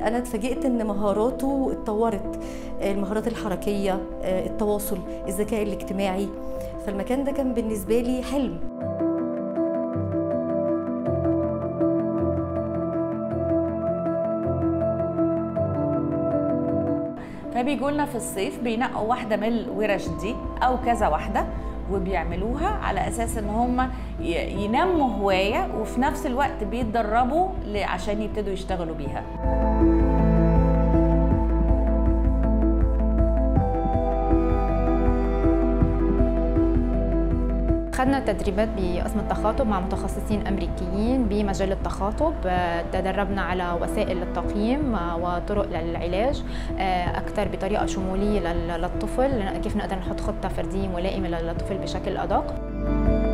انا اتفاجئت ان مهاراته اتطورت المهارات الحركيه التواصل الذكاء الاجتماعي فالمكان ده كان بالنسبه لي حلم فبيجوا لنا في الصيف بينقوا واحده من الورش دي او كذا واحده وبيعملوها على اساس ان هم ينموا هوايه وفي نفس الوقت بيتدربوا عشان يبتدوا يشتغلوا بيها خدنا تدريبات بقسم التخاطب مع متخصصين امريكيين بمجال التخاطب تدربنا على وسائل التقييم وطرق للعلاج اكثر بطريقه شموليه للطفل كيف نقدر نحط خطه فرديه ملائمه للطفل بشكل ادق